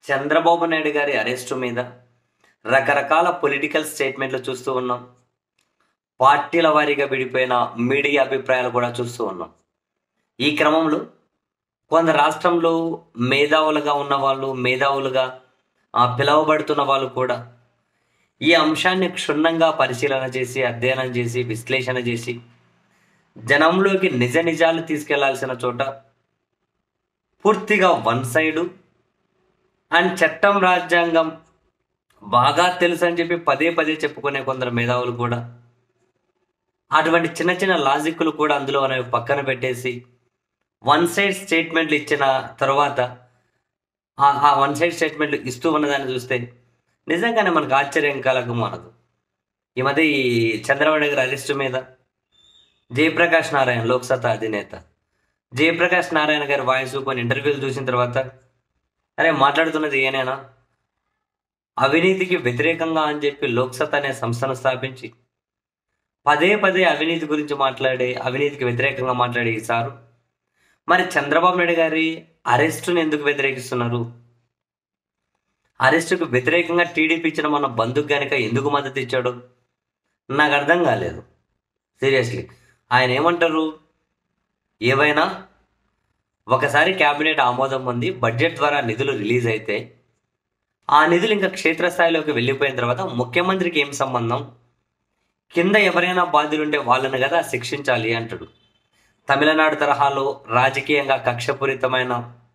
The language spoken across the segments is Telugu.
చంద్రబాబు నాయుడు గారి అరెస్టు మీద రకరకాల పొలిటికల్ స్టేట్మెంట్లు చూస్తూ ఉన్నాం పార్టీల వారీగా విడిపోయిన మీడియా అభిప్రాయాలు కూడా చూస్తూ ఉన్నాం ఈ క్రమంలో కొంత రాష్ట్రంలో మేధావులుగా ఉన్న వాళ్ళు మేధావులుగా ఆ, పిలువబడుతున్న వాళ్ళు కూడా ఈ అంశాన్ని క్షుణ్ణంగా పరిశీలన చేసి అధ్యయనం చేసి విశ్లేషణ చేసి జనంలోకి నిజ నిజాలు తీసుకెళ్లాల్సిన చోట పూర్తిగా వన్ సైడు అండ్ చట్టం రాజ్యాంగం బాగా తెలుసు అని చెప్పి పదే పదే చెప్పుకునే కొందరు మేధావులు కూడా అటువంటి చిన్న చిన్న లాజిక్లు కూడా అందులో అనేవి పక్కన పెట్టేసి వన్ సైడ్ స్టేట్మెంట్లు ఇచ్చిన తర్వాత ఆ- ఆ వన్ సైడ్ స్టేట్మెంట్లు ఇస్తూ ఉన్నదాన్ని చూస్తే నిజంగానే మనకు ఆశ్చర్యం కలగము అనదు ఈ మధ్య ఈ చంద్రబాబు నాయుడు గారి అరెస్టు మీద జయప్రకాష్ నారాయణ లోక్సత్తా అధినేత జయప్రకాష్ నారాయణ గారి వాయిస్ కొన్ని ఇంటర్వ్యూలు చూసిన తర్వాత అరే మాట్లాడుతున్నది ఏనేనా అవినీతికి వ్యతిరేకంగా అని చెప్పి లోక్సత్ అనే సంస్థను స్థాపించి పదే పదే అవినీతి గురించి మాట్లాడే అవినీతికి వ్యతిరేకంగా మాట్లాడే ఈ సారు మరి చంద్రబాబు నాయుడు గారి అరెస్టును ఎందుకు వ్యతిరేకిస్తున్నారు అరెస్టుకు వ్యతిరేకంగా టీడీపీ ఇచ్చిన మన బంధుకు గనుక ఎందుకు మద్దతు ఇచ్చాడు నాకు అర్థం కాలేదు సీరియస్లీ ఆయన ఏమంటారు ఏవైనా ఒకసారి క్యాబినెట్ ఆమోదం పొంది బడ్జెట్ ద్వారా నిధులు రిలీజ్ అయితే ఆ నిధులు ఇంకా క్షేత్రస్థాయిలోకి వెళ్ళిపోయిన తర్వాత ముఖ్యమంత్రికి ఏం సంబంధం కింద ఎవరైనా బాధ్యులుంటే వాళ్ళని కదా శిక్షించాలి అంటాడు తమిళనాడు తరహాలో రాజకీయంగా కక్షపూరితమైన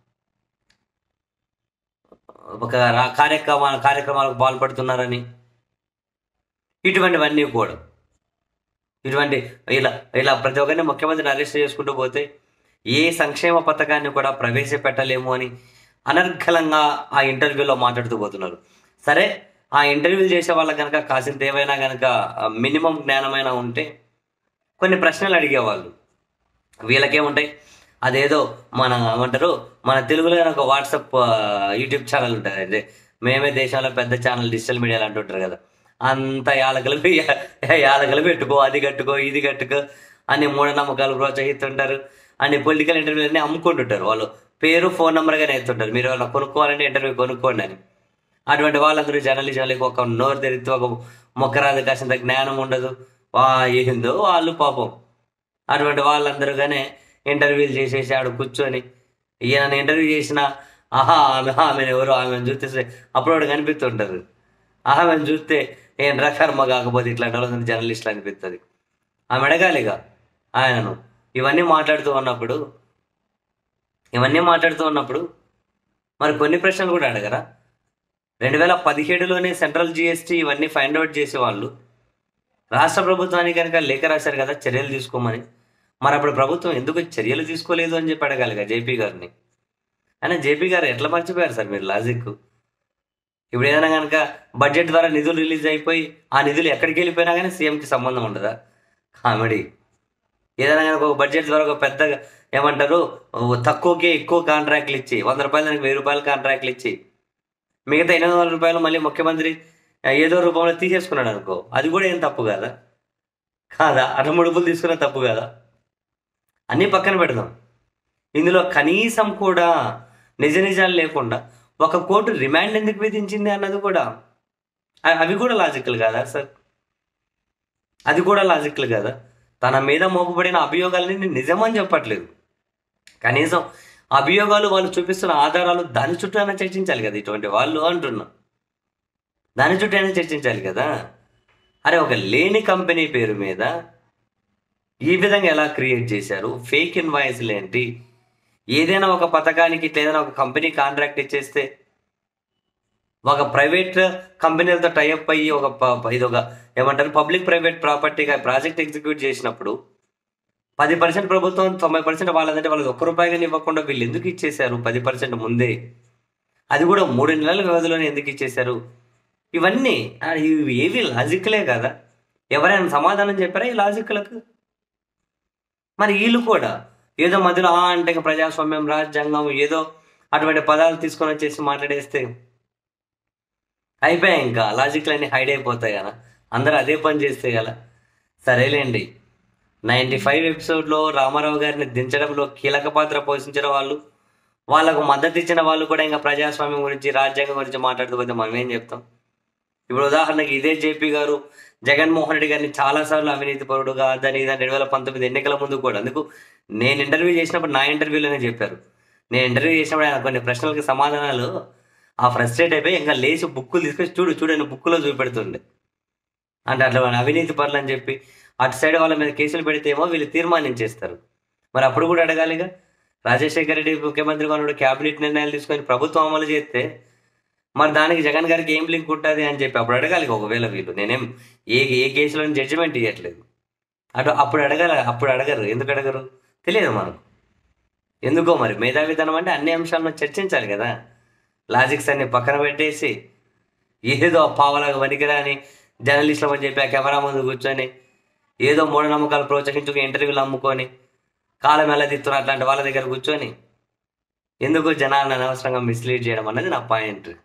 ఒక రా- కార్యక్రమ కార్యక్రమాలకు పాల్పడుతున్నారని ఇటువంటివన్నీ కూడా ఇటువంటి ఇలా ఇలా ప్రతి ఒక్కరిని ముఖ్యమంత్రిని అరెస్ట్ చేసుకుంటూ పోతే ఏ సంక్షేమ పథకాన్ని కూడా ప్రవేశపెట్టలేము అని అనర్ఘలంగా ఆ ఇంటర్వ్యూలో మాట్లాడుతూ పోతున్నారు సరే ఆ ఇంటర్వ్యూలు చేసే వాళ్ళకి కనుక కాసింత ఏమైనా కనుక మినిమం జ్ఞానమైనా ఉంటే కొన్ని ప్రశ్నలు అడిగేవాళ్ళు వీళ్ళకేముంటాయి అదేదో మన ఏమంటారు మన తెలుగులో ఒక వాట్సాప్ ఆ, యూట్యూబ్ ఛానల్ ఉంటుంది అదే మేమే దేశంలో పెద్ద ఛానల్ డిజిటల్ మీడియాలు అంటుంటారు కదా అంత యాలకలు యాలకలు పెట్టుకో అది కట్టుకో ఇది కట్టుకో అని మూఢనమ్మకాలు ప్రోత్సహిస్తుంటారు అని పొలిటికల్ ఇంటర్వ్యూలు అన్ని అమ్ముకుంటుంటారు వాళ్ళు పేరు ఫోన్ నెంబర్గానే ఎత్తుంటారు మీరు ఏమైనా కొనుక్కోవాలంటే ఇంటర్వ్యూ కొనుక్కోండి అని అటువంటి వాళ్ళందరూ జర్నలిజంలోకి ఒక నోరు తెరిస్తే ఒక మొక్కరాదు కాసింత జ్ఞానం ఉండదు వా ఏందో వాళ్ళు పాపం అటువంటి వాళ్ళందరూగానే ఇంటర్వ్యూలు చేసేసి ఆడు కూర్చొని ఈయన ఇంటర్వ్యూ చేసిన ఆహా ఆమె ఆమెను ఎవరు ఆమెను చూస్తే అప్పుడు వాడు కనిపిస్తుంటారు ఆమెను చూస్తే ఏం రకర్మ కాకపోతే ఇట్లాంటి వాళ్ళందరూ జర్నలిస్టులు అనిపిస్తుంది ఆమె అడగాలిగా ఆయనను ఇవన్నీ మాట్లాడుతూ ఉన్నప్పుడు ఇవన్నీ మాట్లాడుతూ ఉన్నప్పుడు మరి కొన్ని ప్రశ్నలు కూడా అడగరా రెండు వేల పదిహేడులోనే సెంట్రల్ జిఎస్టీ ఇవన్నీ ఫైండ్ అవుట్ చేసేవాళ్ళు రాష్ట్ర ప్రభుత్వానికి కనుక లేఖ రాశారు కదా చర్యలు తీసుకోమని మరి అప్పుడు ప్రభుత్వం ఎందుకు చర్యలు తీసుకోలేదు అని చెప్పి అడగాలిగా జేపీ గారిని అయినా జేపీ గారు ఎట్లా మర్చిపోయారు సార్ మీరు లాజిక్ ఇప్పుడు ఏదైనా కనుక బడ్జెట్ ద్వారా నిధులు రిలీజ్ అయిపోయి ఆ నిధులు ఎక్కడికి వెళ్ళిపోయినా కానీ సీఎంకి సంబంధం ఉండదా కామెడీ ఏదైనా కనుక ఒక బడ్జెట్ ద్వారా ఒక పెద్ద ఏమంటారు ఓ తక్కువకే ఎక్కువ కాంట్రాక్ట్లు ఇచ్చి వంద రూపాయలు దానికి వెయ్యి రూపాయల కాంట్రాక్ట్లు ఇచ్చి మిగతా ఎనిమిది వందల రూపాయలు మళ్ళీ ముఖ్యమంత్రి ఏదో రూపంలో తీసేసుకున్నాడు అనుకో అది కూడా ఏం తప్పు కాదా కాదా అట్లా ముడుపులు తీసుకున్న తప్పు కాదా అన్నీ పక్కన పెడదాం ఇందులో కనీసం కూడా నిజ నిజాలు లేకుండా ఒక కోర్టు రిమాండ్ ఎందుకు విధించింది అన్నది కూడా అ- అవి కూడా లాజికల్ కాదా సార్ అది కూడా లాజికల్ కదా తన మీద మోపబడిన అభియోగాలని నిజమని చెప్పట్లేదు కనీసం అభియోగాలు వాళ్ళు చూపిస్తున్న ఆధారాలు దాని చుట్టూ అయినా చర్చించాలి కదా ఇటువంటి వాళ్ళు అంటున్నా దాని చుట్టూ అయినా చర్చించాలి కదా అరే ఒక లేని కంపెనీ పేరు మీద ఈ విధంగా ఎలా క్రియేట్ చేశారు ఫేక్ ఇన్వాయిస్లు ఏంటి ఏదైనా ఒక పథకానికి ఇట్లా ఏదైనా ఒక కంపెనీ కాంట్రాక్ట్ ఇచ్చేస్తే ఒక ప్రైవేట్ కంపెనీలతో టైఅప్ అయ్యి ఒక ప- ప- ఇది ఒక ఏమంటారు పబ్లిక్ ప్రైవేట్ ప్రాపర్టీగా ప్రాజెక్ట్ ఎగ్జిక్యూట్ చేసినప్పుడు పది పర్సెంట్ ప్రభుత్వం తొంభై పర్సెంట్ వాళ్ళదంటే వాళ్ళకి ఒక్క రూపాయిగా ఇవ్వకుండా వీళ్ళు ఎందుకు ఇచ్చేశారు పది పర్సెంట్ ముందే అది కూడా మూడు నెలల వ్యవధిలోనే ఎందుకు ఇచ్చేశారు ఇవన్నీ ఆ, ఇవి ఏవి లాజిక్లే కదా ఎవరైనా సమాధానం చెప్పారా ఈ లాజిక్లకు మరి వీళ్ళు కూడా ఏదో మధ్యలో ఆ అంటే ఇంకా ప్రజాస్వామ్యం రాజ్యాంగం ఏదో అటువంటి పదాలు తీసుకొని వచ్చేసి మాట్లాడేస్తే అయిపోయాయి ఇంకా లాజిక్లు అన్నీ హైడ్ అయిపోతాయి కదా అందరూ అదే పని చేస్తే కదా సరేలేండి నైంటీ ఫైవ్ ఎపిసోడ్లో రామారావు గారిని దించడంలో కీలక పాత్ర పోషించిన వాళ్ళు వాళ్ళకు మద్దతు ఇచ్చిన వాళ్ళు కూడా ఇంకా ప్రజాస్వామ్యం గురించి రాజ్యాంగం గురించి మాట్లాడుతూ పోతే మనం ఏం చెప్తాం ఇప్పుడు ఉదాహరణకి ఇదే జేపీ గారు జగన్మోహన్ రెడ్డి గారిని చాలాసార్లు అవినీతి పరుడుగా అదని ఇదని రెండు వేల పంతొమ్మిది ఎన్నికల ముందు కూడా అందుకు నేను ఇంటర్వ్యూ చేసినప్పుడు నా ఇంటర్వ్యూలోనే చెప్పారు నేను ఇంటర్వ్యూ చేసినప్పుడు ఆయన కొన్ని ప్రశ్నలకి సమాధానాలు ఆ ఫ్రస్ట్రేట్ అయిపోయి ఇంకా లేచి బుక్కులు తీసుకొచ్చి చూడు చూడు అని బుక్కులో చూపెడుతుండే అంటే అట్లా వాళ్ళు అవినీతి పరులు అని చెప్పి అటు సైడ్ వాళ్ళ మీద కేసులు పెడితేమో వీళ్ళు తీర్మానించేస్తారు మరి అప్పుడు కూడా అడగాలిగా రాజశేఖర రెడ్డి ముఖ్యమంత్రిగా ఉన్నాడు క్యాబినెట్ నిర్ణయాలు తీసుకొని ప్రభుత్వం అమలు చేస్తే మరి దానికి జగన్ గారికి ఏం లింక్ ఉంటుంది అని చెప్పి అప్పుడు అడగాలి ఒకవేళ వీళ్ళు నేనేం ఏ ఏ కేసులో జడ్జిమెంట్ ఇవ్వట్లేదు అటు అప్పుడు అడగాలి అప్పుడు అడగరు ఎందుకు అడగరు తెలియదు మనకు ఎందుకో మరి మేధావితనం అంటే అన్ని అంశాలను చర్చించాలి కదా లాజిక్స్ అన్ని పక్కన పెట్టేసి ఏదో పావలాగా వనికిరాని జర్నలిస్టులు అని చెప్పి ఆ కెమెరా ముందు కూర్చొని ఏదో మూఢనమ్మకాలు ప్రోత్సహించుకు ఇంటర్వ్యూలు అమ్ముకొని కాలం ఎలా తిత్తున్న అట్లాంటి వాళ్ళ దగ్గర కూర్చొని ఎందుకు జనాలను అనవసరంగా మిస్లీడ్ చేయడం అన్నది నా పాయింట్